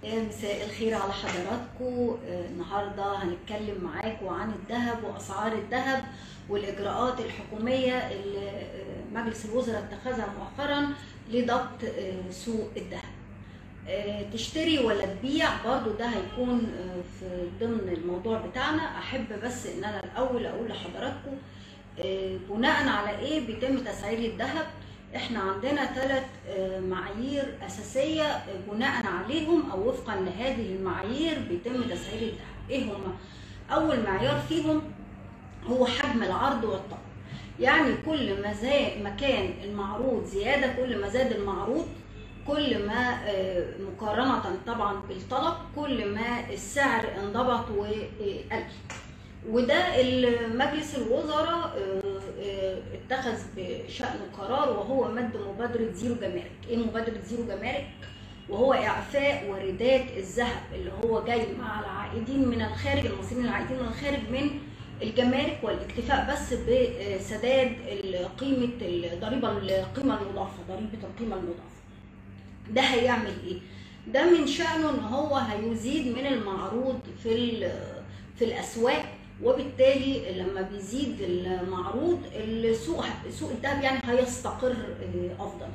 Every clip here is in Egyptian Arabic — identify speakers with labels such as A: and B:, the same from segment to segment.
A: مساء الخير على حضراتكم النهارده هنتكلم معاكم عن الذهب واسعار الذهب والاجراءات الحكوميه اللي مجلس الوزراء اتخذها مؤخرا لضبط سوق الذهب تشتري ولا تبيع برضو ده هيكون في ضمن الموضوع بتاعنا احب بس ان انا الاول اقول لحضراتكم بناء على ايه بيتم تسعير الذهب احنا عندنا ثلاث معايير اساسيه بناء عليهم او وفقا لهذه المعايير بيتم تسعير الذهب ايه هما اول معيار فيهم هو حجم العرض والطلب يعني كل ما زاد ما كان المعروض زياده كل ما زاد المعروض كل ما مقارنه طبعا بالطلب كل ما السعر انضبط وقل وده مجلس الوزراء اتخذ بشأنه قرار وهو مد مبادرة زيرو جمارك ايه مبادرة زيرو جمارك وهو اعفاء واردات الذهب اللي هو جاي مع العائدين من الخارج المصريين العائدين من الخارج من الجمارك والاكتفاء بس بسداد قيمة الضريبة القيمة المضافة ضريبة القيمة المضافة ده هيعمل ايه؟ ده من شأنه ان هو هيزيد من المعروض في في الاسواق وبالتالي لما بيزيد المعروض السوق سوق الذهب يعني هيستقر افضل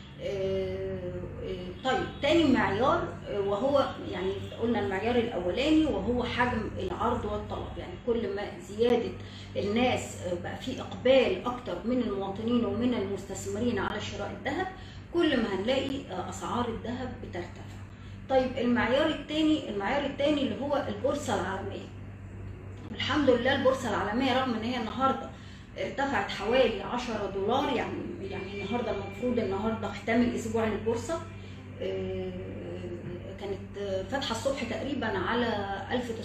A: طيب تاني معيار وهو يعني قلنا المعيار الاولاني وهو حجم العرض والطلب يعني كل ما زياده الناس بقى في اقبال اكتر من المواطنين ومن المستثمرين على شراء الذهب كل ما هنلاقي اسعار الذهب بترتفع طيب المعيار الثاني المعيار الثاني اللي هو البورصه العالميه الحمد لله البورصه العالميه رغم ان هي النهارده ارتفعت حوالي 10 دولار يعني يعني النهارده المفروض النهارده ختام الاسبوع للبورصه كانت فاتحه الصبح تقريبا على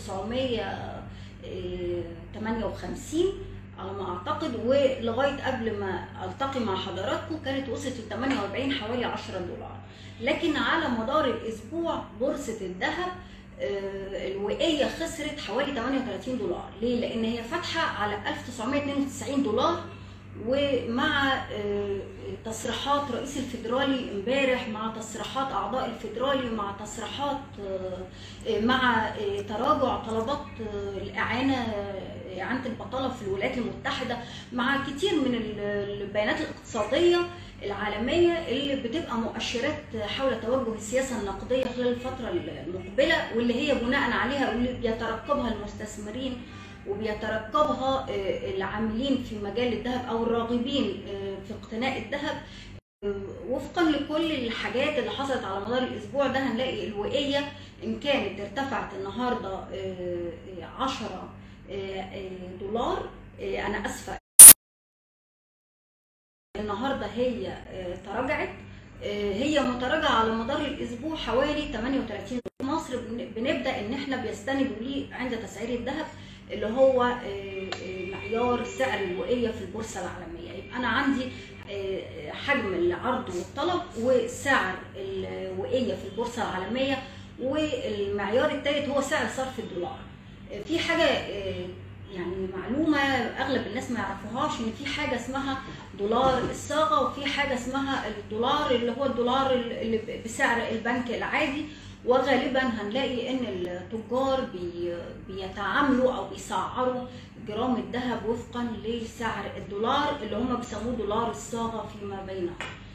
A: 1958 على ما اعتقد ولغايه قبل ما التقي مع حضراتكم كانت وصلت ل 48 حوالي 10 دولار لكن على مدار الاسبوع بورصه الذهب الوقيه خسرت حوالي 38 دولار ليه لان هي فاتحه على 1992 دولار ومع تصريحات رئيس الفيدرالي امبارح مع تصريحات اعضاء الفيدرالي مع تصريحات مع تراجع طلبات الاعانه اعانه البطاله في الولايات المتحده مع كتير من البيانات الاقتصاديه العالمية اللي بتبقى مؤشرات حول توجه السياسة النقدية خلال الفترة المقبلة واللي هي بناء عليها واللي بيترقبها المستثمرين وبيترقبها العاملين في مجال الذهب أو الراغبين في اقتناء الذهب وفقا لكل الحاجات اللي حصلت على مدار الأسبوع ده هنلاقي الوقية إن كانت ارتفعت النهاردة 10 دولار أنا أسفة النهارده هي تراجعت هي متراجعه على مدار الاسبوع حوالي 38 في مصر بنبدا ان احنا بيستندوا ليه عند تسعير الذهب اللي هو معيار سعر الوقيه في البورصه العالميه يبقى انا عندي حجم العرض والطلب وسعر الوقيه في البورصه العالميه والمعيار الثالث هو سعر صرف الدولار في حاجه يعني معلومة أغلب الناس ما يعرفوهاش إن في حاجة اسمها دولار الصاغة وفي حاجة اسمها الدولار اللي هو الدولار اللي بسعر البنك العادي وغالبا هنلاقي إن التجار بي بيتعاملوا أو بيسعروا جرام الذهب وفقا لسعر الدولار اللي هم بيسموه دولار الصاغة فيما بينهم.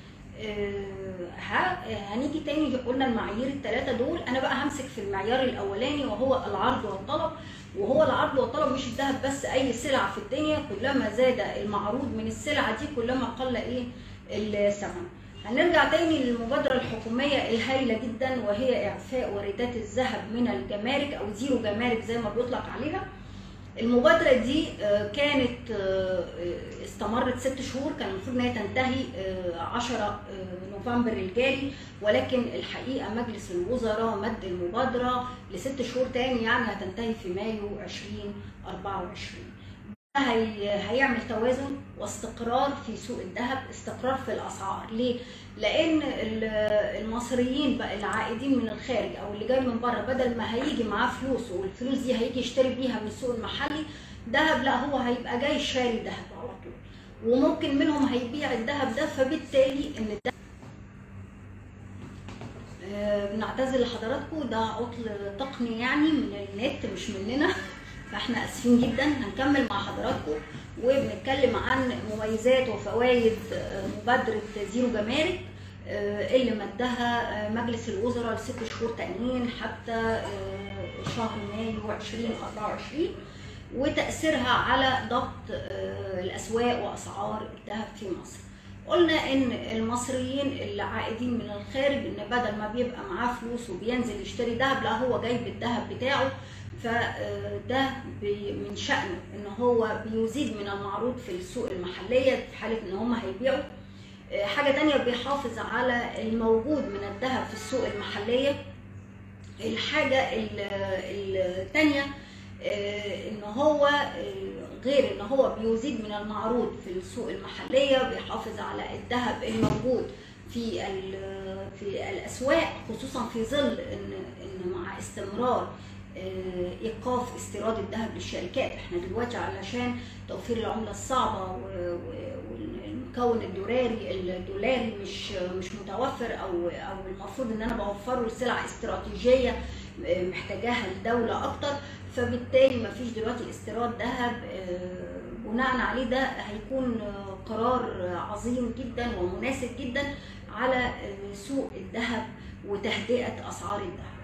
A: هنيجي تاني قلنا المعايير الثلاثة دول أنا بقى همسك في المعيار الأولاني وهو العرض والطلب وهو العرض والطلب مش الذهب بس اي سلعه في الدنيا كلما زاد المعروض من السلعه دي كلما قل ايه الثمن هنرجع تاني للمبادرة الحكومية الهائلة جدا وهي إعفاء واردات الذهب من الجمارك أو زيرو جمارك زي ما بيطلق عليها المبادرة دي كانت استمرت ست شهور كان المفروض انها تنتهي 10 نوفمبر الجاري ولكن الحقيقة مجلس الوزراء مد المبادرة لست شهور تاني يعني هتنتهي في مايو 2024 هي هيعمل توازن واستقرار في سوق الذهب استقرار في الاسعار ليه لان المصريين بقى العائدين من الخارج او اللي جاي من بره بدل ما هيجي معاه فلوس والفلوس دي هيجي يشتري بيها من السوق المحلي ذهب لا هو هيبقى جاي شاري ذهب على طول وممكن منهم هيبيع الذهب ده فبالتالي ان الذهب آه، بنعتذر لحضراتكم ده عطل تقني يعني من النت مش مننا فاحنا اسفين جدا هنكمل مع حضراتكم وبنتكلم عن مميزات وفوائد آه، مبادره زيرو جمارك آه، اللي مدها آه، مجلس الوزراء لست شهور تانيين حتى آه، شهر مايو 2024 وتأثيرها على ضبط آه، الأسواق وأسعار الذهب في مصر. قلنا إن المصريين اللي عائدين من الخارج إن بدل ما بيبقى معاه فلوس وبينزل يشتري ذهب لا هو جايب الذهب بتاعه فده بي- من شأنه إن هو بيزيد من المعروض في السوق المحلية في حالة إن هم هيبيعوا. آه، حاجة تانية بيحافظ على الموجود من الذهب في السوق المحلية الحاجة ال- التانية آه، ان هو آه، غير ان هو بيزيد من المعروض في السوق المحلية بيحافظ على الذهب الموجود في ال- في الاسواق خصوصا في ظل ان ان مع استمرار آه، ايقاف استيراد الذهب للشركات احنا دلوقتي علشان توفير العمله الصعبه و- و- والمكون الدولاري الدولاري مش مش متوفر او او المفروض ان انا بوفره لسلع استراتيجيه آه، محتاجاها الدوله اكتر فبالتالي ما فيش دلوقتي استيراد ذهب آه، بناء عليه ده هيكون آه، قرار عظيم جدا ومناسب جدا على آه، سوق الذهب وتهدئه اسعار الذهب